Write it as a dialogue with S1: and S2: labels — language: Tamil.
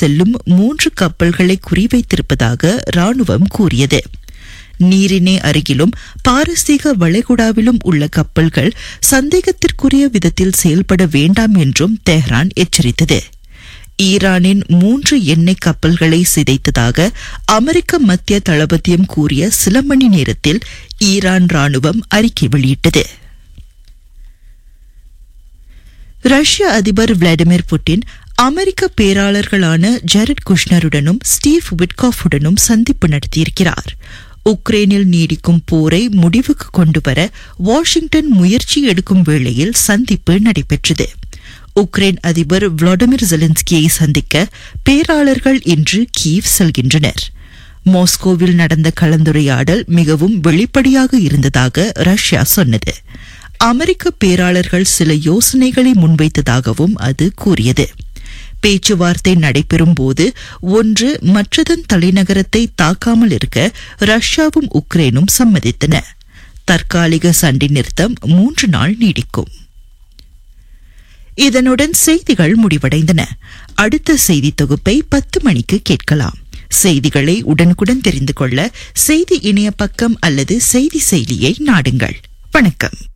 S1: செல்லும் மூன்று கப்பல்களை குறிவைத்திருப்பதாக ராணுவம் கூறியது நீரிணை அருகிலும் பாரசீக வளைகுடாவிலும் உள்ள கப்பல்கள் சந்தேகத்திற்குரிய விதத்தில் செயல்பட வேண்டாம் என்றும் தெஹ்ரான் எச்சரித்தது ஈரானின் மூன்று எண்ணெய் கப்பல்களை சிதைத்ததாக அமெரிக்க மத்திய தளபதியம் கூறிய சில மணி நேரத்தில் ஈரான் ராணுவம் அறிக்கை வெளியிட்டது ரஷ்ய அதிபர் விளாடிமிர் புட்டின் அமெரிக்க பேராளர்களான ஜெரட் குஷ்னருடனும் ஸ்டீவ் விட்காஃபுடனும் சந்திப்பு நடத்தியிருக்கிறார் உக்ரைனில் நீடிக்கும் போரை முடிவுக்கு கொண்டுவர வாஷிங்டன் முயற்சி எடுக்கும் வேளையில் சந்திப்பு நடைபெற்றது உக்ரைன் அதிபர் விளாடிமிர் ஜெலன்ஸ்கியை சந்திக்க பேராளர்கள் இன்று கீவ் செல்கின்றனர் மாஸ்கோவில் நடந்த கலந்துரையாடல் மிகவும் வெளிப்படையாக இருந்ததாக ரஷ்யா சொன்னது அமெரிக்க பேராளர்கள் சில யோசனைகளை முன்வைத்ததாகவும் அது கூறியது பேச்சுவார்த்தை நடைபெறும் போது ஒன்று மற்றதன் தலைநகரத்தை தாக்காமல் இருக்க ரஷ்யாவும் உக்ரைனும் சம்மதித்தன தற்காலிக சண்டை நிறுத்தம் மூன்று நாள் நீடிக்கும் இதனுடன் செய்திகள் முடிவடைந்தன அடுத்த செய்தி தொகுப்பை பத்து மணிக்கு கேட்கலாம் செய்திகளை உடனுக்குடன் தெரிந்து கொள்ள செய்தி இணைய பக்கம் அல்லது செய்தி செயலியை நாடுங்கள் வணக்கம்